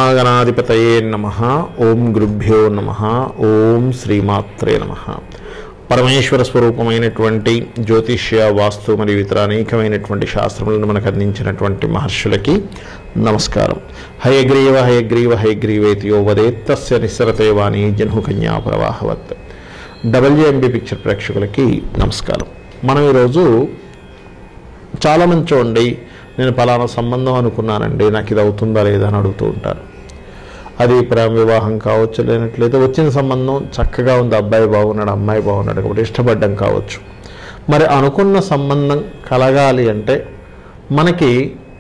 శ్రీమహాగణాధిపతయే నమ ఓం గురుభ్యో నమ ఓం శ్రీమాత్రే నమ పరమేశ్వర స్వరూపమైనటువంటి జ్యోతిష్య వాస్తు మరియు ఇతర అనేకమైనటువంటి శాస్త్రములను మనకు అందించినటువంటి మహర్షులకి నమస్కారం హయగ్రీవ హయగ్రీవ హయగ్రీవేతియో వదేత్తస్య నిస్సరతే వాణి జన్హు కన్యా ప్రవాహవత్ డబ్ల్యూఎంబి పిక్చర్ ప్రేక్షకులకి నమస్కారం మనం ఈరోజు చాలామంది చూడండి నేను పలానా సంబంధం అనుకున్నానండి నాకు ఇది అవుతుందా లేదా అని అడుగుతూ ఉంటారు అది ప్రేమ వివాహం కావచ్చు లేనట్లయితే వచ్చిన సంబంధం చక్కగా ఉంది అబ్బాయి బాగున్నాడు అమ్మాయి బాగున్నాడు కాబట్టి ఇష్టపడ్డం కావచ్చు మరి అనుకున్న సంబంధం కలగాలి అంటే మనకి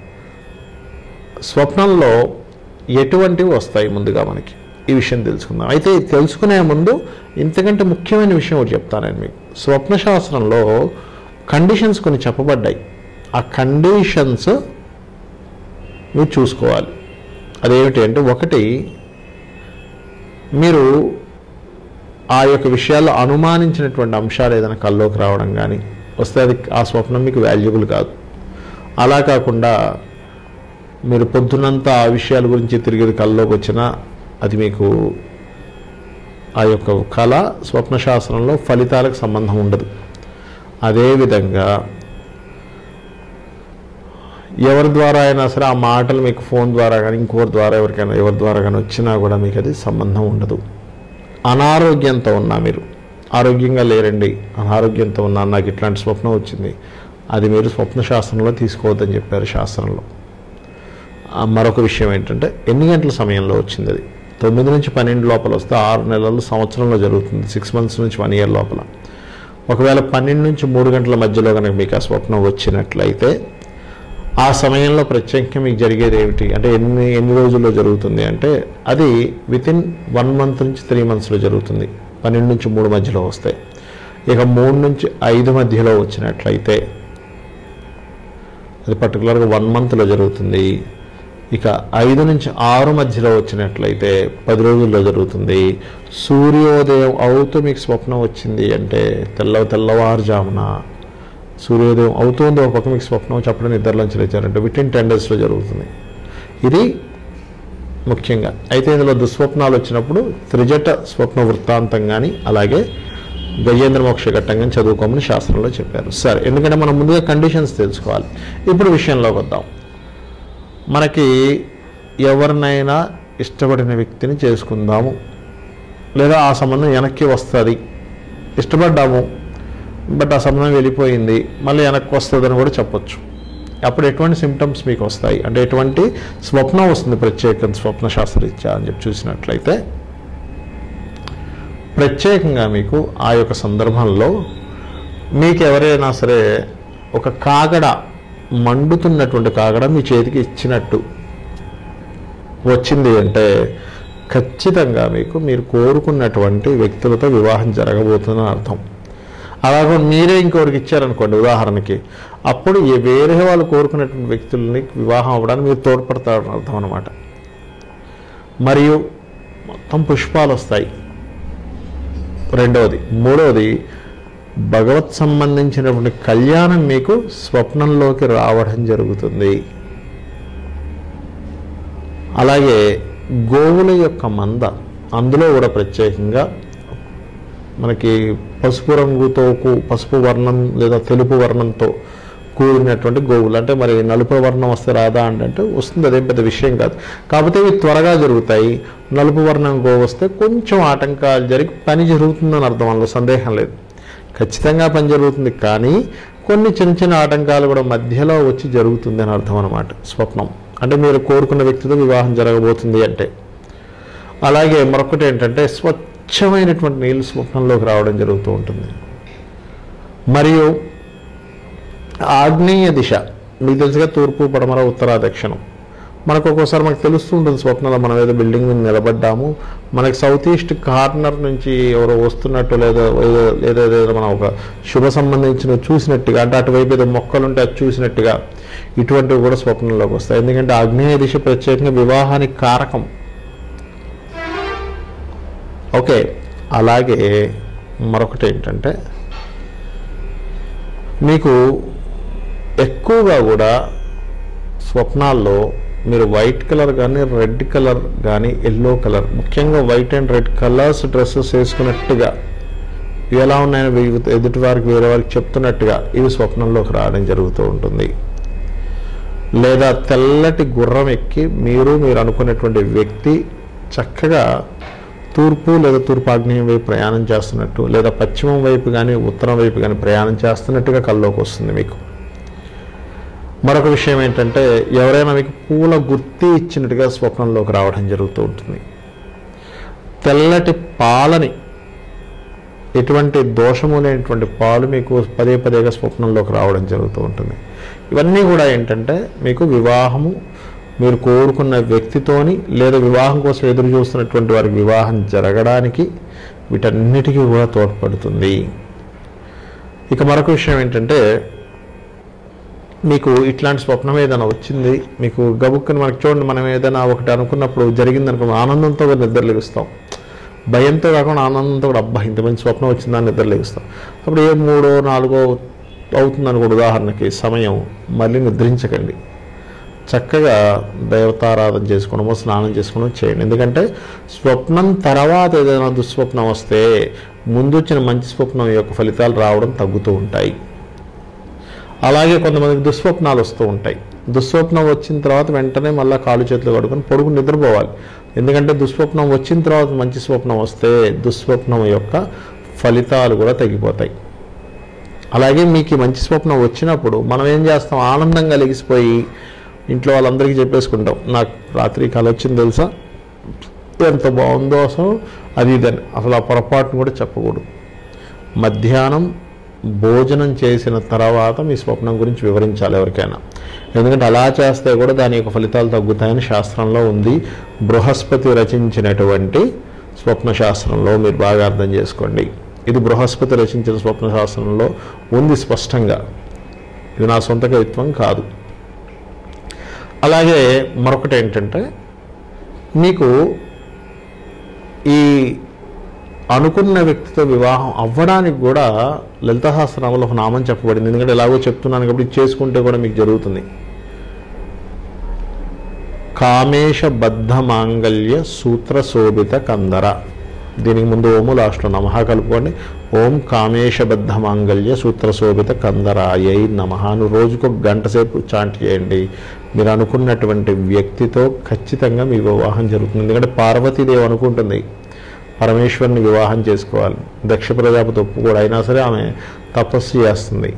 స్వప్నంలో ఎటువంటివి వస్తాయి ముందుగా మనకి ఈ విషయం తెలుసుకుందాం అయితే ఇది తెలుసుకునే ముందు ఇంతకంటే ముఖ్యమైన విషయం ఒకటి చెప్తాను నేను మీకు స్వప్నశాస్త్రంలో కండిషన్స్ కొన్ని చెప్పబడ్డాయి ఆ కండిషన్స్ మీరు చూసుకోవాలి అదేమిటి అంటే ఒకటి మీరు ఆ యొక్క విషయాల్లో అనుమానించినటువంటి అంశాలు ఏదైనా కల్లోకి రావడం కానీ వస్తే అది ఆ స్వప్నం మీకు వాల్యుబుల్ కాదు అలా కాకుండా మీరు పొద్దునంతా ఆ విషయాల గురించి తిరిగేది కల్లోకి వచ్చినా అది మీకు ఆ యొక్క కళ స్వప్నశాస్త్రంలో ఫలితాలకు సంబంధం ఉండదు అదేవిధంగా ఎవరి ద్వారా అయినా సరే ఆ మాటలు మీకు ఫోన్ ద్వారా కానీ ఇంకోరి ద్వారా ఎవరికైనా ఎవరి ద్వారా కానీ వచ్చినా కూడా మీకు అది సంబంధం ఉండదు అనారోగ్యంతో ఉన్నా మీరు ఆరోగ్యంగా లేరండి అనారోగ్యంతో ఉన్నా నాకు ఇట్లాంటి స్వప్నం వచ్చింది అది మీరు స్వప్న శాస్త్రంలో తీసుకోవద్దని చెప్పారు శాస్త్రంలో ఆ మరొక విషయం ఏంటంటే ఎన్ని గంటల సమయంలో వచ్చింది అది తొమ్మిది నుంచి పన్నెండు లోపల వస్తే ఆరు నెలలు సంవత్సరంలో జరుగుతుంది సిక్స్ మంత్స్ నుంచి వన్ ఇయర్ లోపల ఒకవేళ పన్నెండు నుంచి మూడు గంటల మధ్యలో కనుక మీకు ఆ స్వప్నం వచ్చినట్లయితే ఆ సమయంలో ప్రత్యేకంగా మీకు జరిగేది ఏమిటి అంటే ఎన్ని ఎన్ని రోజుల్లో జరుగుతుంది అంటే అది వితిన్ వన్ మంత్ నుంచి త్రీ మంత్స్లో జరుగుతుంది పన్నెండు నుంచి మూడు మధ్యలో వస్తాయి ఇక మూడు నుంచి ఐదు మధ్యలో వచ్చినట్లయితే అది పర్టికులర్గా వన్ మంత్లో జరుగుతుంది ఇక ఐదు నుంచి ఆరు మధ్యలో వచ్చినట్లయితే పది రోజుల్లో జరుగుతుంది సూర్యోదయం అవుతూ మీకు స్వప్నం వచ్చింది అంటే తెల్ల తెల్లవారుజామున సూర్యోదయం అవుతుంది ఒక పక్క మీకు స్వప్నం చెప్పడం నిద్రలోంచి లేచారంటే విత్ ఇన్ టెన్ డేస్లో జరుగుతుంది ఇది ముఖ్యంగా అయితే ఇందులో దుస్వప్నాలు వచ్చినప్పుడు త్రిజట స్వప్న వృత్తాంతం కానీ అలాగే గజేంద్ర మోక్ష ఘట్టం కానీ చదువుకోమని శాస్త్రంలో చెప్పారు సరే ఎందుకంటే మనం ముందుగా కండిషన్స్ తెలుసుకోవాలి ఇప్పుడు విషయంలోకి వద్దాం మనకి ఎవరినైనా ఇష్టపడిన వ్యక్తిని చేసుకుందాము లేదా ఆ సంబంధం వెనక్కి వస్తుంది ఇష్టపడ్డాము బట్ ఆ సంబంధం వెళ్ళిపోయింది మళ్ళీ వెనక్కి వస్తుందని కూడా చెప్పొచ్చు అప్పుడు ఎటువంటి సిమ్టమ్స్ మీకు వస్తాయి అంటే ఎటువంటి స్వప్నం వస్తుంది ప్రత్యేక స్వప్న శాస్త్రరీత్యా అని చెప్పి చూసినట్లయితే ప్రత్యేకంగా మీకు ఆ యొక్క సందర్భంలో మీకు ఎవరైనా సరే ఒక కాగడ మండుతున్నటువంటి కాగడ మీ చేతికి ఇచ్చినట్టు వచ్చింది అంటే ఖచ్చితంగా మీకు మీరు కోరుకున్నటువంటి వ్యక్తులతో వివాహం జరగబోతుందని అర్థం అలాగే మీరే ఇంకొకరికి ఇచ్చారనుకోండి ఉదాహరణకి అప్పుడు ఈ వేరే వాళ్ళు కోరుకున్నటువంటి వ్యక్తుల్ని వివాహం అవ్వడానికి మీరు తోడ్పడతారని అర్థం అనమాట మరియు మొత్తం పుష్పాలు వస్తాయి రెండవది మూడవది భగవత్ సంబంధించినటువంటి కళ్యాణం మీకు స్వప్నంలోకి రావడం జరుగుతుంది అలాగే గోవుల యొక్క మంద అందులో కూడా ప్రత్యేకంగా మనకి పసుపు రంగుతో కు- పసుపు వర్ణం లేదా తెలుపు వర్ణంతో కూడినటువంటి గోవులు అంటే మరి నలుపు వర్ణం వస్తే రాదా అంటే అంటే వస్తుంది అదేం పెద్ద విషయం కాదు కాకపోతే ఇవి త్వరగా జరుగుతాయి నలుపు వర్ణం గోవు వస్తే కొంచెం ఆటంకాలు జరిగి పని జరుగుతుందని అర్థం అందులో సందేహం లేదు ఖచ్చితంగా పని జరుగుతుంది కానీ కొన్ని చిన్న చిన్న ఆటంకాలు కూడా మధ్యలో వచ్చి జరుగుతుంది అని అర్థం అనమాట స్వప్నం అంటే మీరు కోరుకున్న వ్యక్తితో వివాహం జరగబోతుంది అంటే అలాగే మరొకటి ఏంటంటే స్వచ్ఛమైనటువంటి నీళ్ళు స్వప్నంలోకి రావడం జరుగుతూ ఉంటుంది మరియు ఆగ్నేయ దిశ మీకు తెలుసుగా తూర్పు పడమర ఉత్తర దక్షిణం మనకు ఒక్కోసారి మనకు తెలుస్తూ ఉంటుంది స్వప్నంలో మనం ఏదో బిల్డింగ్ మీద నిలబడ్డాము మనకి సౌత్ ఈస్ట్ కార్నర్ నుంచి ఎవరో వస్తున్నట్టు లేదా ఏదో లేదా ఏదో మనం ఒక శుభ సంబంధించిన చూసినట్టుగా అంటే అటువైపు ఏదో మొక్కలు ఉంటే అది చూసినట్టుగా ఇటువంటివి కూడా స్వప్నంలోకి వస్తాయి ఎందుకంటే ఆగ్నేయ దిశ ప్రత్యేకంగా వివాహానికి కారకం ఓకే అలాగే మరొకటి ఏంటంటే మీకు ఎక్కువగా కూడా స్వప్నాల్లో మీరు వైట్ కలర్ కానీ రెడ్ కలర్ కానీ ఎల్లో కలర్ ముఖ్యంగా white and red colours dresses వేసుకున్నట్టుగా ఇవి ఎలా ఉన్నాయని వీ- ఎదుటి వారికి వేరే వారికి చెప్తున్నట్టుగా ఇవి స్వప్నంలోకి రావడం జరుగుతూ ఉంటుంది లేదా తెల్లటి గుర్రం ఎక్కి మీరు మీరు అనుకున్నటువంటి వ్యక్తి చక్కగా తూర్పు లేదా తూర్పు ఆగ్నేయం వైపు ప్రయాణం చేస్తున్నట్టు లేదా పశ్చిమం వైపు కానీ ఉత్తరం వైపు కానీ ప్రయాణం చేస్తున్నట్టుగా కల్లోకి వస్తుంది మీకు మరొక విషయం ఏంటంటే ఎవరైనా మీకు పూల గుత్తి ఇచ్చినట్టుగా స్వప్నంలోకి రావడం జరుగుతూ ఉంటుంది తెల్లటి పాలని ఎటువంటి దోషము లేనటువంటి పాలు మీకు పదే పదేగా స్వప్నంలోకి రావడం జరుగుతూ ఉంటుంది ఇవన్నీ కూడా ఏంటంటే మీకు వివాహము మీరు కోరుకున్న వ్యక్తితోని లేదా వివాహం కోసం ఎదురు చూస్తున్నటువంటి వారికి వివాహం జరగడానికి వీటన్నిటికీ కూడా తోడ్పడుతుంది ఇక మరొక విషయం ఏంటంటే మీకు ఇట్లాంటి స్వప్నం ఏదైనా వచ్చింది మీకు గబుక్కుని మనకి చూడండి మనం ఏదైనా ఒకటి అనుకున్నప్పుడు జరిగిందనుకో ఆనందంతో కూడా నిద్రలేస్తాం భయంతో కాకుండా ఆనందంతో కూడా అబ్బా ఇంత మంచి స్వప్నం వచ్చిందని నిద్రలేస్తాం అప్పుడు ఏ మూడో నాలుగో అవుతుంది అనుకోండి ఉదాహరణకి సమయం మళ్ళీ నిద్రించకండి చక్కగా దేవతారాధన చేసుకోవడమో స్నానం చేసుకోవడం చేయండి ఎందుకంటే స్వప్నం తర్వాత ఏదైనా దుస్వప్నం వస్తే ముందు వచ్చిన మంచి స్వప్నం యొక్క ఫలితాలు రావడం తగ్గుతూ ఉంటాయి అలాగే కొంతమందికి దుస్వప్నాలు వస్తూ ఉంటాయి దుస్వప్నం వచ్చిన తర్వాత వెంటనే మళ్ళీ కాలు చేతులు కడుకొని పొడుగు నిద్రపోవాలి ఎందుకంటే దుస్వప్నం వచ్చిన తర్వాత మంచి స్వప్నం వస్తే దుస్వప్నం యొక్క ఫలితాలు కూడా తగ్గిపోతాయి అలాగే మీకు ఈ మంచి స్వప్నం వచ్చినప్పుడు మనం ఏం చేస్తాం ఆనందంగా లెగిసిపోయి ఇంట్లో వాళ్ళందరికీ చెప్పేసుకుంటాం నాకు రాత్రి కల వచ్చింది తెలుసా ఎంత బాగుందో అసలు అది ఇదని అసలు ఆ పొరపాటును కూడా చెప్పకూడదు మధ్యాహ్నం భోజనం చేసిన తర్వాత మీ స్వప్నం గురించి వివరించాలి ఎవరికైనా ఎందుకంటే అలా చేస్తే కూడా దాని యొక్క ఫలితాలు తగ్గుతాయని శాస్త్రంలో ఉంది బృహస్పతి రచించినటువంటి స్వప్న శాస్త్రంలో మీరు బాగా అర్థం చేసుకోండి ఇది బృహస్పతి రచించిన స్వప్న శాస్త్రంలో ఉంది స్పష్టంగా ఇది నా సొంత కవిత్వం కాదు అలాగే మరొకటి ఏంటంటే మీకు ఈ అనుకున్న వ్యక్తితో వివాహం అవ్వడానికి కూడా లలిత సహస్రనామంలో ఒక నామం చెప్పబడింది ఎందుకంటే ఎలాగో చెప్తున్నాను కాబట్టి ఇది చేసుకుంటే కూడా మీకు జరుగుతుంది కామేశ బద్ధ మాంగళ్య సూత్ర శోభిత కందర దీనికి ముందు ఓము లాస్ట్లో నమః కలుపుకోండి ఓం కామేశబద్ధ మాంగళ్య సూత్ర శోభిత కందరాయై నమః అని రోజుకు ఒక గంట సేపు చాంట్ చేయండి మీరు అనుకున్నటువంటి వ్యక్తితో ఖచ్చితంగా మీ వివాహం జరుగుతుంది ఎందుకంటే పార్వతీదేవి అనుకుంటుంది పరమేశ్వరుని వివాహం చేసుకోవాలి దక్ష ప్రజాపతి ఒప్పు కూడా అయినా సరే ఆమె తపస్సు చేస్తుంది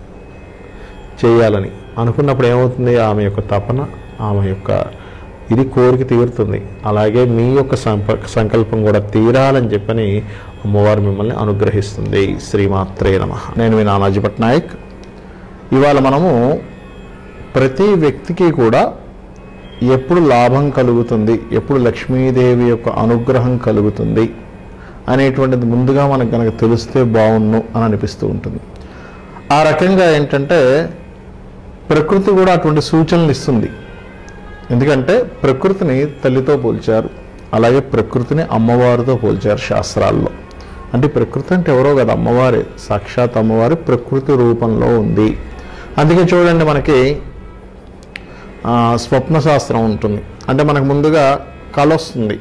చేయాలని అనుకున్నప్పుడు ఏమవుతుంది ఆమె యొక్క తపన ఆమె యొక్క ఇది కోరిక తీరుతుంది అలాగే మీ యొక్క సంప సంకల్పం కూడా తీరాలని చెప్పని అమ్మవారు మిమ్మల్ని అనుగ్రహిస్తుంది శ్రీమాత్రే నమ నేను మీ నానాజీ పట్నాయక్ ఇవాళ మనము ప్రతి వ్యక్తికి కూడా ఎప్పుడు లాభం కలుగుతుంది ఎప్పుడు లక్ష్మీదేవి యొక్క అనుగ్రహం కలుగుతుంది అనేటువంటిది ముందుగా మనకు కనుక తెలిస్తే బాగుండు అని అనిపిస్తూ ఉంటుంది ఆ రకంగా ఏంటంటే ప్రకృతి కూడా అటువంటి సూచనలు ఇస్తుంది ఎందుకంటే ప్రకృతిని తల్లితో పోల్చారు అలాగే ప్రకృతిని అమ్మవారితో పోల్చారు శాస్త్రాల్లో అంటే ప్రకృతి అంటే ఎవరో కదా అమ్మవారే సాక్షాత్ అమ్మవారి ప్రకృతి రూపంలో ఉంది అందుకే చూడండి మనకి ఆ, స్వప్న శాస్త్రం ఉంటుంది అంటే మనకు ముందుగా కళ వస్తుంది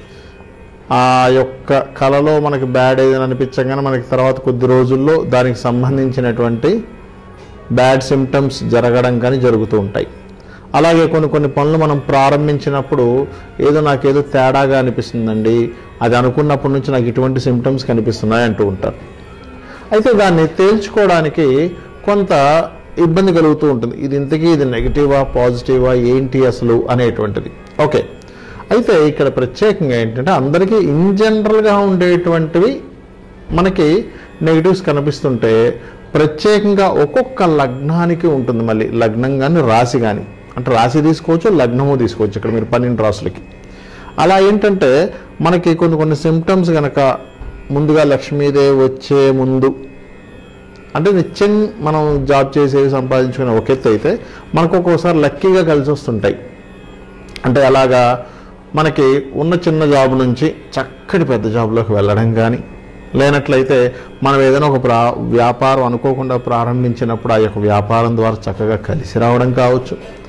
ఆ యొక్క కళలో మనకి బ్యాడ్ ఏదైనా అనిపించగానే మనకి తర్వాత కొద్ది రోజుల్లో దానికి సంబంధించినటువంటి బ్యాడ్ సిమ్టమ్స్ జరగడం కానీ జరుగుతూ ఉంటాయి అలాగే కొన్ని కొన్ని పనులు మనం ప్రారంభించినప్పుడు ఏదో నాకేదో తేడాగా అనిపిస్తుందండి అది అనుకున్నప్పటి నుంచి నాకు ఇటువంటి సిమ్టమ్స్ కనిపిస్తున్నాయి అంటూ ఉంటారు అయితే దాన్ని తేల్చుకోవడానికి కొంత ఇబ్బంది కలుగుతూ ఉంటుంది ఇది ఇంతకీ ఇది నెగిటివా పాజిటివా ఏంటి అసలు అనేటువంటిది ఓకే అయితే ఇక్కడ ప్రత్యేకంగా ఏంటంటే అందరికీ ఇన్ జనరల్గా ఉండేటువంటివి మనకి నెగిటివ్స్ కనిపిస్తుంటే ప్రత్యేకంగా ఒక్కొక్క లగ్నానికి ఉంటుంది మళ్ళీ లగ్నం కానీ రాశి కానీ అంటే రాశి తీసుకోవచ్చు లగ్నము తీసుకోవచ్చు ఇక్కడ మీరు పన్నెండు రాసులకి అలా ఏంటంటే మనకి కొన్ని కొన్ని సిమ్టమ్స్ కనుక ముందుగా లక్ష్మీదేవి వచ్చే ముందు అంటే నిత్యం మనం జాబ్ చేసేవి సంపాదించుకునే ఒక ఎత్తు అయితే మనకు ఒక్కోసారి లక్కీగా కలిసి వస్తుంటాయి అంటే అలాగా మనకి ఉన్న చిన్న జాబ్ నుంచి చక్కటి పెద్ద జాబ్లోకి వెళ్ళడం కానీ లేనట్లయితే మనం ఏదైనా ఒక ప్రా వ్యాపారం అనుకోకుండా ప్రారంభించినప్పుడు ఆ యొక్క వ్యాపారం ద్వారా చక్కగా కలిసి రావడం కావచ్చు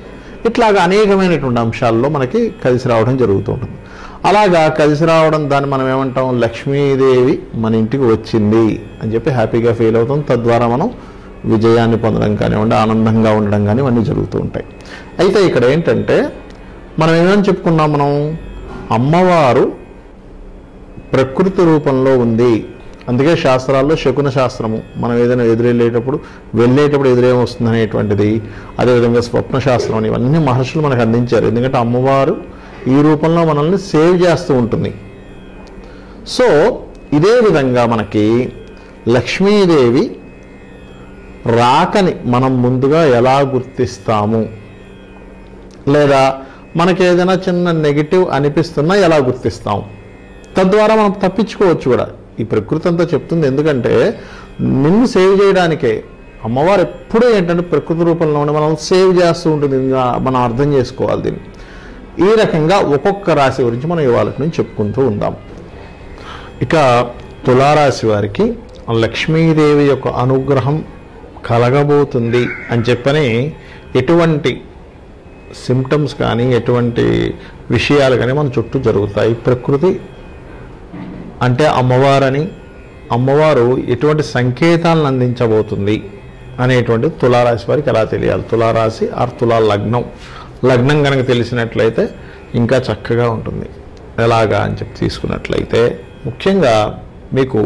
ఇట్లాగా అనేకమైనటువంటి అంశాల్లో మనకి కలిసి రావడం జరుగుతూ ఉంటుంది అలాగా కలిసి రావడం దాన్ని మనం ఏమంటాం లక్ష్మీదేవి మన ఇంటికి వచ్చింది అని చెప్పి హ్యాపీగా ఫీల్ అవుతాం తద్వారా మనం విజయాన్ని పొందడం కానివ్వండి ఆనందంగా ఉండడం కానీ ఇవన్నీ జరుగుతూ ఉంటాయి అయితే ఇక్కడ ఏంటంటే మనం ఏమని చెప్పుకున్నాం మనం అమ్మవారు ప్రకృతి రూపంలో ఉంది అందుకే శాస్త్రాల్లో శకున శాస్త్రము మనం ఏదైనా ఎదురెళ్ళేటప్పుడు వెళ్ళేటప్పుడు ఎదురేం వస్తుంది అనేటువంటిది అదేవిధంగా స్వప్న శాస్త్రం అని ఇవన్నీ మహర్షులు మనకు అందించారు ఎందుకంటే అమ్మవారు ఈ రూపంలో మనల్ని సేవ్ చేస్తూ ఉంటుంది సో ఇదే విధంగా మనకి లక్ష్మీదేవి రాకని మనం ముందుగా ఎలా గుర్తిస్తాము లేదా మనకి ఏదైనా చిన్న నెగిటివ్ అనిపిస్తున్నా ఎలా గుర్తిస్తాం తద్వారా మనం తప్పించుకోవచ్చు కూడా ఈ ప్రకృతి అంతా చెప్తుంది ఎందుకంటే నిన్ను సేవ్ చేయడానికే అమ్మవారు ఎప్పుడూ ఏంటంటే ప్రకృతి రూపంలో ఉండి మనం సేవ్ చేస్తూ ఉంటుంది ఇంకా మనం అర్థం చేసుకోవాలి దీన్ని ఈ రకంగా ఒక్కొక్క రాశి గురించి మనం ఇవాళ నుంచి చెప్పుకుంటూ ఉందాం ఇక తులారాశి వారికి లక్ష్మీదేవి యొక్క అనుగ్రహం కలగబోతుంది అని చెప్పని ఎటువంటి సిమ్టమ్స్ కానీ ఎటువంటి విషయాలు కానీ మన చుట్టూ జరుగుతాయి ప్రకృతి అంటే అమ్మవారని అమ్మవారు ఎటువంటి సంకేతాలను అందించబోతుంది అనేటువంటి తులారాశి వారికి ఎలా తెలియాలి తులారాశి ఆర్ తులా లగ్నం లగ్నం కనుక తెలిసినట్లయితే ఇంకా చక్కగా ఉంటుంది ఎలాగా అని చెప్పి తీసుకున్నట్లయితే ముఖ్యంగా మీకు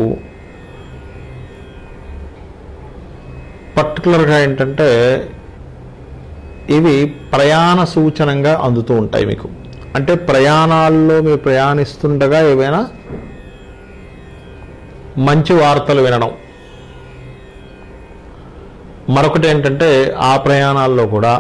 పర్టికులర్గా ఏంటంటే ఇవి ప్రయాణ సూచనంగా అందుతూ ఉంటాయి మీకు అంటే ప్రయాణాల్లో మీరు ప్రయాణిస్తుండగా ఏవైనా మంచి వార్తలు వినడం మరొకటి ఏంటంటే ఆ ప్రయాణాల్లో కూడా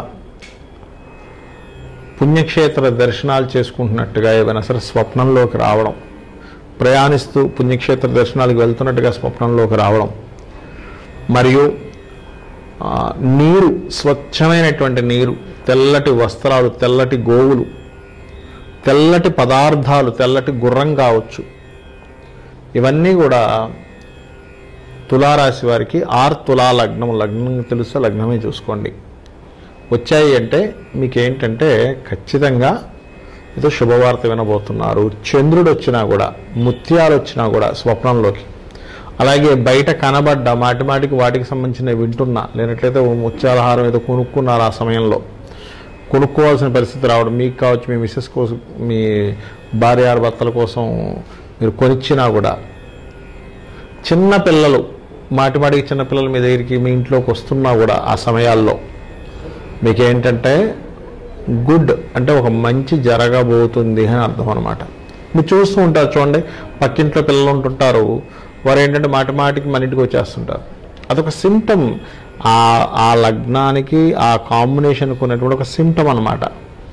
పుణ్యక్షేత్ర దర్శనాలు చేసుకుంటున్నట్టుగా ఏవైనా సరే స్వప్నంలోకి రావడం ప్రయాణిస్తూ పుణ్యక్షేత్ర దర్శనాలకు వెళ్తున్నట్టుగా స్వప్నంలోకి రావడం మరియు ఆ, నీరు స్వచ్ఛమైనటువంటి నీరు తెల్లటి వస్త్రాలు తెల్లటి గోవులు తెల్లటి పదార్థాలు తెల్లటి గుర్రం కావచ్చు ఇవన్నీ కూడా తులారాశి వారికి ఆర్ తులా లగ్నం లగ్నం తెలిస్తే లగ్నమే చూసుకోండి వచ్చాయి అంటే మీకు ఏంటంటే ఖచ్చితంగా ఏదో శుభవార్త వినబోతున్నారు చంద్రుడు వచ్చినా కూడా ముత్యాలు వచ్చినా కూడా స్వప్నంలోకి అలాగే బయట కనబడ్డ మాటి మాటికి వాటికి సంబంధించిన వింటున్నా లేనట్లయితే ఓ ముత్యాలహారం ఏదో కొనుక్కున్నారు ఆ సమయంలో కొనుక్కోవాల్సిన పరిస్థితి రావడం మీకు కావచ్చు మీ మిస్సెస్ కోసం మీ భార్య భర్తల కోసం మీరు కొనిచ్చినా కూడా చిన్న పిల్లలు మాటి మాటికి చిన్న పిల్లలు మీ దగ్గరికి మీ ఇంట్లోకి వస్తున్నా కూడా ఆ సమయాల్లో మీకు ఏంటంటే గుడ్ అంటే ఒక మంచి జరగబోతుంది అని అర్థం అనమాట మీరు చూస్తూ ఉంటారు చూడండి పక్కింట్లో పిల్లలు ఉంటుంటారు వారు ఏంటంటే మాటి మాటికి మన ఇంటికి వచ్చేస్తుంటారు అదొక సిమ్టమ్ ఆ ఆ లగ్నానికి ఆ కాంబినేషన్కి ఉన్నటువంటి ఒక సిమ్టమ్ అనమాట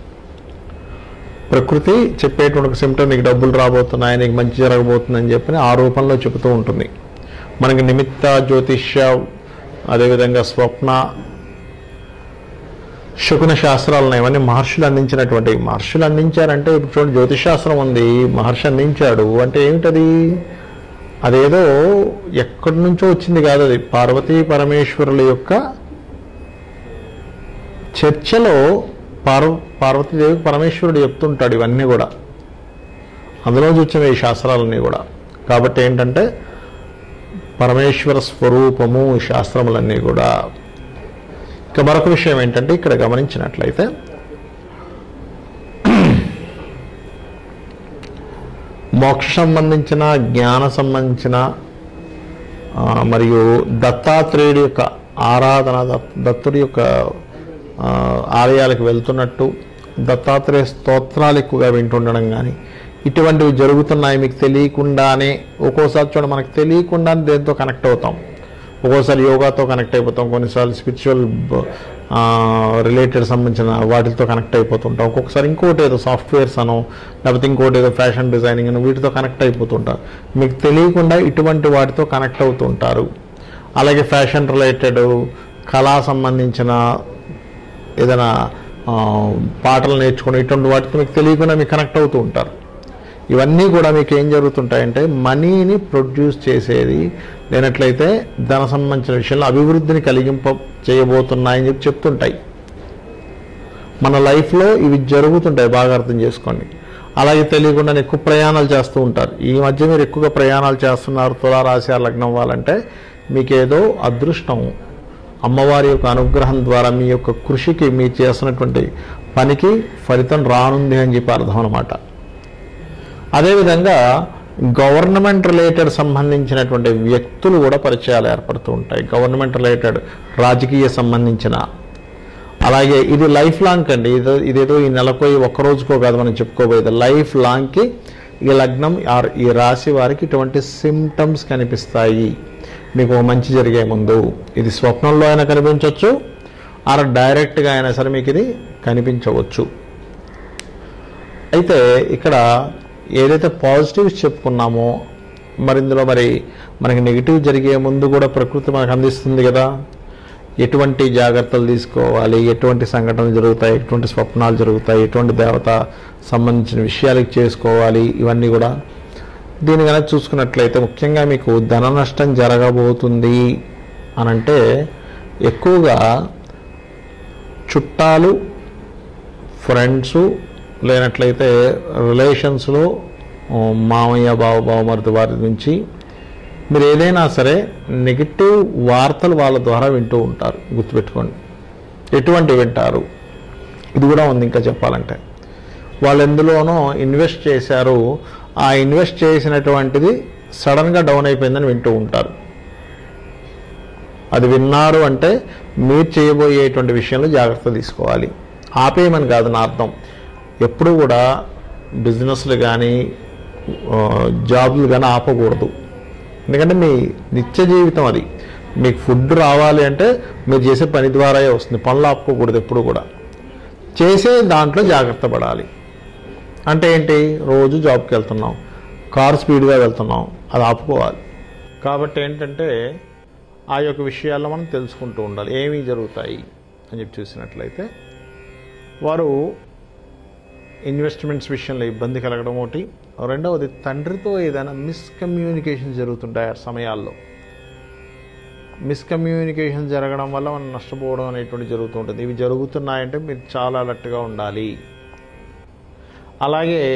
ప్రకృతి చెప్పేటువంటి ఒక సిమ్టమ్ నీకు డబ్బులు రాబోతున్నాయి నీకు మంచి జరగబోతుంది అని చెప్పి ఆ రూపంలో చెబుతూ ఉంటుంది మనకి నిమిత్త జ్యోతిష్య అదేవిధంగా స్వప్న శకున శాస్త్రాలు ఉన్నాయి ఇవన్నీ మహర్షులు అందించినటువంటి మహర్షులు అందించారంటే ఇప్పుడు చూడండి జ్యోతిష్ శాస్త్రం ఉంది మహర్షి అందించాడు అంటే ఏమిటది అదేదో ఎక్కడి నుంచో వచ్చింది కాదు అది పార్వతీ పరమేశ్వరుల యొక్క చర్చలో పార్వ పార్వతీదేవికి పరమేశ్వరుడు చెప్తుంటాడు ఇవన్నీ కూడా అందులో వచ్చిన ఈ శాస్త్రాలన్నీ కూడా కాబట్టి ఏంటంటే పరమేశ్వర స్వరూపము ఈ శాస్త్రములన్నీ కూడా ఇక మరొక విషయం ఏంటంటే ఇక్కడ గమనించినట్లయితే మోక్ష సంబంధించిన జ్ఞాన సంబంధించిన ఆ, మరియు దత్తాత్రేయుడి యొక్క ఆరాధన దత్- దత్తుడి యొక్క ఆ, ఆలయాలకు వెళ్తున్నట్టు దత్తాత్రేయ స్తోత్రాలు ఎక్కువగా వింటుండడం కానీ ఇటువంటివి జరుగుతున్నాయి మీకు తెలియకుండానే ఒక్కోసారి చూడ మనకు తెలియకుండానే దేంతో కనెక్ట్ అవుతాం ఒక్కోసారి యోగాతో కనెక్ట్ అయిపోతాం కొన్నిసార్లు స్పిరిచువల్ రిలేటెడ్ సంబంధించిన వాటితో కనెక్ట్ అయిపోతుంటాం ఒక్కొక్కసారి ఇంకోటి ఏదో సాఫ్ట్వేర్స్ అనో లేకపోతే ఇంకోటి ఏదో ఫ్యాషన్ డిజైనింగ్ అనో వీటితో కనెక్ట్ అయిపోతుంటారు మీకు తెలియకుండా ఇటువంటి వాటితో కనెక్ట్ అవుతుంటారు అలాగే ఫ్యాషన్ రిలేటెడ్ కళా సంబంధించిన ఏదైనా ఆ, పాటలు నేర్చుకుని ఇటువంటి వాటితో మీకు తెలియకుండా మీకు కనెక్ట్ అవుతూ ఉంటారు ఇవన్నీ కూడా మీకు ఏం జరుగుతుంటాయంటే మనీని ప్రొడ్యూస్ చేసేది లేనట్లయితే ధన సంబంధించిన విషయంలో అభివృద్ధిని కలిగింప చేయబోతున్నాయని చెప్పి చెప్తుంటాయి మన లైఫ్లో ఇవి జరుగుతుంటాయి బాగా అర్థం చేసుకోండి అలాగే తెలియకుండా ఎక్కువ ప్రయాణాలు చేస్తూ ఉంటారు ఈ మధ్య మీరు ఎక్కువగా ప్రయాణాలు చేస్తున్నారు తులారాశి ఆ లగ్నం వాళ్ళంటే మీకేదో అదృష్టం అమ్మవారి యొక్క అనుగ్రహం ద్వారా మీ యొక్క కృషికి మీరు చేస్తున్నటువంటి పనికి ఫలితం రానుంది అని చెప్పి అర్థం అనమాట అదేవిధంగా గవర్నమెంట్ రిలేటెడ్ సంబంధించినటువంటి వ్యక్తులు కూడా పరిచయాలు ఏర్పడుతూ ఉంటాయి గవర్నమెంట్ రిలేటెడ్ రాజకీయ సంబంధించిన అలాగే ఇది లైఫ్ లాంగ్ అండి ఇదో ఇదేదో ఈ నెలకో ఈ ఒక్క రోజుకో కాదు మనం చెప్పుకోబోయేది లైఫ్ లాంగ్కి ఈ లగ్నం ఆర్ ఈ రాశి వారికి ఇటువంటి సిమ్టమ్స్ కనిపిస్తాయి మీకు ఓ మంచి జరిగే ముందు ఇది స్వప్నంలో అయినా కనిపించవచ్చు ఆర్ డైరెక్ట్గా అయినా సరే మీకు ఇది కనిపించవచ్చు అయితే ఇక్కడ ఏదైతే పాజిటివ్స్ చెప్పుకున్నామో మరి ఇందులో మరి మనకి నెగిటివ్ జరిగే ముందు కూడా ప్రకృతి మనకు అందిస్తుంది కదా ఎటువంటి జాగ్రత్తలు తీసుకోవాలి ఎటువంటి సంఘటనలు జరుగుతాయి ఎటువంటి స్వప్నాలు జరుగుతాయి ఎటువంటి దేవత సంబంధించిన విషయాలకు చేసుకోవాలి ఇవన్నీ కూడా దీని కనుక చూసుకున్నట్లయితే ముఖ్యంగా మీకు ధన నష్టం జరగబోతుంది అనంటే ఎక్కువగా చుట్టాలు ఫ్రెండ్స్ లేనట్లయితే రిలేషన్స్లో ఆ, మామయ్య బావ బావమరిది వారి నుంచి మీరు ఏదైనా సరే నెగిటివ్ వార్తలు వాళ్ళ ద్వారా వింటూ ఉంటారు గుర్తుపెట్టుకోండి ఎటువంటి వింటారు ఇది కూడా ఉంది ఇంకా చెప్పాలంటే వాళ్ళు ఎందులోనో ఇన్వెస్ట్ చేశారు ఆ ఇన్వెస్ట్ చేసినటువంటిది సడన్గా డౌన్ అయిపోయిందని వింటూ ఉంటారు అది విన్నారు అంటే మీరు చేయబోయేటువంటి విషయంలో జాగ్రత్త తీసుకోవాలి ఆపేయమని కాదు నా అర్థం ఎప్పుడు కూడా బిజినెస్లు కానీ ఆ, జాబ్లు కానీ ఆపకూడదు ఎందుకంటే మీ నిత్య జీవితం అది మీకు ఫుడ్ రావాలి అంటే మీరు చేసే పని ద్వారాయే వస్తుంది పనులు ఆపుకోకూడదు ఎప్పుడు కూడా చేసే దాంట్లో జాగ్రత్త పడాలి అంటే ఏంటి రోజు జాబ్కి వెళ్తున్నాం కారు స్పీడ్గా వెళ్తున్నాం అది ఆపుకోవాలి కాబట్టి ఏంటంటే ఆ యొక్క విషయాల్లో మనం తెలుసుకుంటూ ఉండాలి ఏమీ జరుగుతాయి అని చెప్పి చూసినట్లయితే వారు ఇన్వెస్ట్మెంట్స్ విషయంలో ఇబ్బంది కలగడం ఒకటి రెండవది తండ్రితో ఏదైనా మిస్కమ్యూనికేషన్ జరుగుతుంటాయి ఆ సమయాల్లో మిస్కమ్యూనికేషన్ జరగడం వల్ల మనం నష్టపోవడం అనేటువంటి జరుగుతూ ఉంటుంది ఇవి జరుగుతున్నాయంటే మీరు చాలా అలర్ట్గా ఉండాలి అలాగే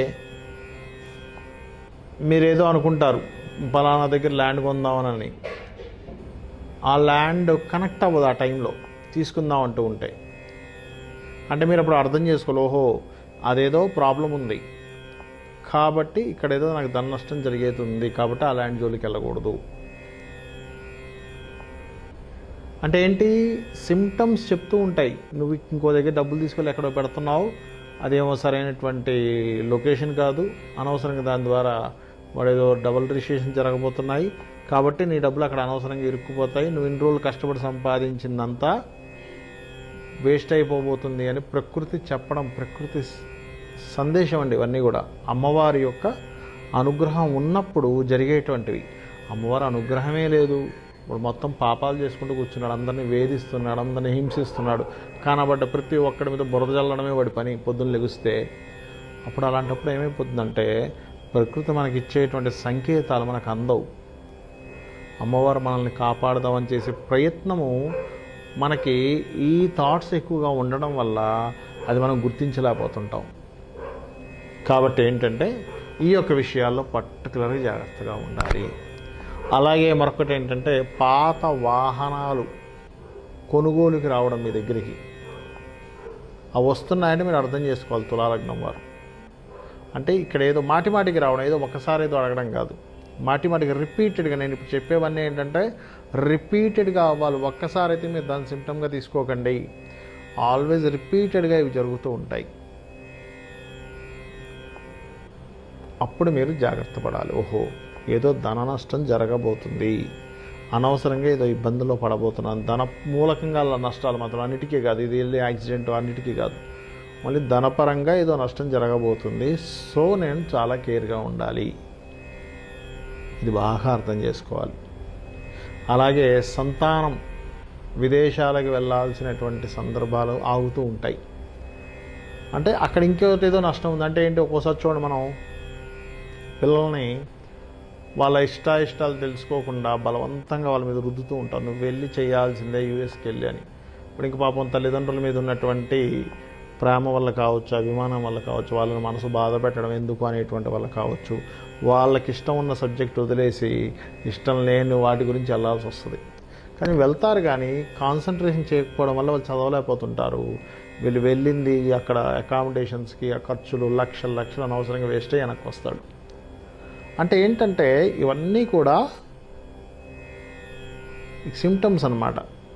మీరేదో అనుకుంటారు పలానా దగ్గర ల్యాండ్ కొందామనని ఆ ల్యాండ్ కనెక్ట్ అవ్వదు ఆ టైంలో తీసుకుందాం అంటూ ఉంటే అంటే మీరు అప్పుడు అర్థం చేసుకోవాలి ఓహో అదేదో ప్రాబ్లం ఉంది కాబట్టి ఇక్కడ ఏదో నాకు ధన నష్టం జరిగేది ఉంది కాబట్టి ఆ ల్యాండ్ జోలికి వెళ్ళకూడదు అంటే ఏంటి సిమ్టమ్స్ చెప్తూ ఉంటాయి నువ్వు ఇంకో దగ్గర డబ్బులు తీసుకెళ్ళి ఎక్కడో పెడుతున్నావు అదేమో సరైనటువంటి లొకేషన్ కాదు అనవసరంగా దాని ద్వారా వాడు ఏదో డబుల్ రిజిస్ట్రేషన్ జరగబోతున్నాయి కాబట్టి నీ డబ్బులు అక్కడ అనవసరంగా ఇరుక్కుపోతాయి నువ్వు ఇన్ని రోజులు కష్టపడి సంపాదించిందంతా వేస్ట్ అయిపోబోతుంది అని ప్రకృతి చెప్పడం ప్రకృతి స- సందేశం అండి ఇవన్నీ కూడా అమ్మవారి యొక్క అనుగ్రహం ఉన్నప్పుడు జరిగేటువంటివి అమ్మవారి అనుగ్రహమే లేదు ఇప్పుడు మొత్తం పాపాలు చేసుకుంటూ కూర్చున్నాడు అందరినీ వేధిస్తున్నాడు అందరినీ హింసిస్తున్నాడు కానబడ్డ ప్రతి ఒక్కడి మీద బురద చల్లడమే వాడి పని పొద్దున్న లెగిస్తే అప్పుడు అలాంటప్పుడు ఏమైపోతుందంటే ప్రకృతి మనకి ఇచ్చేటువంటి సంకేతాలు మనకు అందవు అమ్మవారు మనల్ని కాపాడదామని చేసే ప్రయత్నము మనకి ఈ థాట్స్ ఎక్కువగా ఉండడం వల్ల అది మనం గుర్తించలేకపోతుంటాం కాబట్టి ఏంటంటే ఈ యొక్క విషయాల్లో పర్టికులర్గా జాగ్రత్తగా ఉండాలి అలాగే మరొకటి ఏంటంటే పాత వాహనాలు కొనుగోలుకి రావడం మీ దగ్గరికి అవి వస్తున్నాయంటే మీరు అర్థం చేసుకోవాలి తులాలగ్నం వారు అంటే ఇక్కడ ఏదో మాటి మాటికి రావడం ఏదో ఒకసారి ఏదో అడగడం కాదు మాటి మాటికి రిపీటెడ్గా నేను ఇప్పుడు చెప్పేవన్నీ ఏంటంటే రిపీటెడ్గా అవ్వాలి ఒక్కసారి అయితే మీరు దాని సిమ్టమ్గా తీసుకోకండి ఆల్వేజ్ రిపీటెడ్గా ఇవి జరుగుతూ ఉంటాయి అప్పుడు మీరు జాగ్రత్త పడాలి ఓహో ఏదో ధన నష్టం జరగబోతుంది అనవసరంగా ఏదో ఇబ్బందుల్లో పడబోతున్నాను ధన మూలకంగా అలా నష్టాలు మాత్రం అన్నిటికీ కాదు ఇది వెళ్ళి యాక్సిడెంట్ అన్నిటికీ కాదు మళ్ళీ ధనపరంగా ఏదో నష్టం జరగబోతుంది సో నేను చాలా కేర్గా ఉండాలి ఇది బాగా అర్థం చేసుకోవాలి అలాగే సంతానం విదేశాలకు వెళ్ళాల్సినటువంటి సందర్భాలు ఆగుతూ ఉంటాయి అంటే అక్కడ ఇంకోటి ఏదో నష్టం ఉంది అంటే ఏంటి ఒక్కోసారి చూడండి మనం పిల్లల్ని వాళ్ళ ఇష్టాయిష్టాలు తెలుసుకోకుండా బలవంతంగా వాళ్ళ మీద రుద్దుతూ ఉంటారు నువ్వు వెళ్ళి చేయాల్సిందే యూఎస్కి వెళ్ళి అని ఇప్పుడు ఇంక పాపం తల్లిదండ్రుల మీద ఉన్నటువంటి ప్రేమ వల్ల కావచ్చు అభిమానం వల్ల కావచ్చు వాళ్ళని మనసు బాధ పెట్టడం ఎందుకు అనేటువంటి వల్ల కావచ్చు వాళ్ళకి ఇష్టం ఉన్న సబ్జెక్ట్ వదిలేసి ఇష్టం లేని వాటి గురించి వెళ్ళాల్సి వస్తుంది కానీ వెళ్తారు కానీ కాన్సన్ట్రేషన్ చేయకపోవడం వల్ల వాళ్ళు చదవలేకపోతుంటారు వీళ్ళు వెళ్ళింది అక్కడ అకామిడేషన్స్కి ఆ ఖర్చులు లక్షలు లక్షలు అనవసరంగా వేస్ట్ అయ్యి వెనక్కి వస్తాడు అంటే ఏంటంటే ఇవన్నీ కూడా సిమ్టమ్స్ అన్నమాట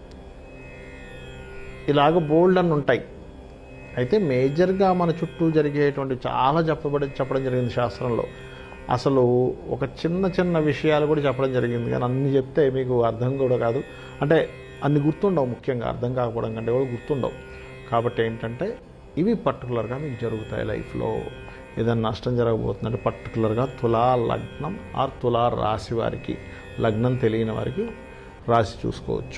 ఇలాగ బోల్డ్ అని ఉంటాయి అయితే మేజర్గా మన చుట్టూ జరిగేటువంటి చాలా చెప్పబడి చెప్పడం జరిగింది శాస్త్రంలో అసలు ఒక చిన్న చిన్న విషయాలు కూడా చెప్పడం జరిగింది కానీ అన్ని చెప్తే మీకు అర్థం కూడా కాదు అంటే అన్ని గుర్తుండవు ముఖ్యంగా అర్థం కాకపోవడం కంటే కూడా గుర్తుండవు కాబట్టి ఏంటంటే ఇవి పర్టికులర్గా మీకు జరుగుతాయి లైఫ్లో ఏదైనా నష్టం జరగబోతుందంటే పర్టికులర్గా తులా లగ్నం ఆర్ తులా రాశి వారికి లగ్నం తెలియని వారికి రాశి చూసుకోవచ్చు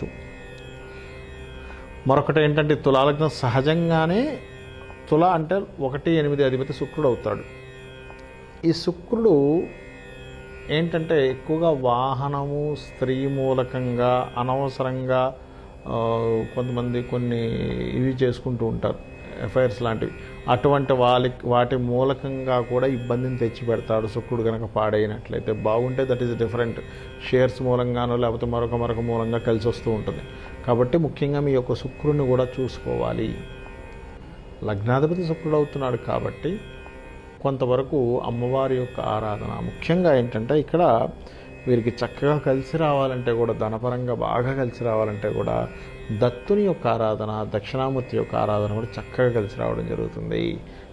మరొకటి ఏంటంటే తులాలగ్నం సహజంగానే తుల అంటే ఒకటి ఎనిమిది అధిపతి శుక్రుడు అవుతాడు ఈ శుక్రుడు ఏంటంటే ఎక్కువగా వాహనము స్త్రీ మూలకంగా అనవసరంగా ఆ, కొంతమంది కొన్ని ఇవి చేసుకుంటూ ఉంటారు ఎఫ్ఐఆర్స్ లాంటివి అటువంటి వాళ్ళ వాటి మూలకంగా కూడా ఇబ్బందిని తెచ్చి పెడతాడు శుక్రుడు కనుక పాడైనట్లయితే బాగుంటే దట్ ఈస్ డిఫరెంట్ షేర్స్ మూలంగానో లేకపోతే మరొక మరొక మూలంగా కలిసి వస్తూ ఉంటుంది కాబట్టి ముఖ్యంగా మీ యొక్క శుక్రుడిని కూడా చూసుకోవాలి లగ్నాధిపతి శుక్రుడు అవుతున్నాడు కాబట్టి కొంతవరకు అమ్మవారి యొక్క ఆరాధన ముఖ్యంగా ఏంటంటే ఇక్కడ వీరికి చక్కగా కలిసి రావాలంటే కూడా ధనపరంగా బాగా కలిసి రావాలంటే కూడా దత్తుని యొక్క ఆరాధన దక్షిణామూర్తి యొక్క ఆరాధన కూడా చక్కగా కలిసి రావడం జరుగుతుంది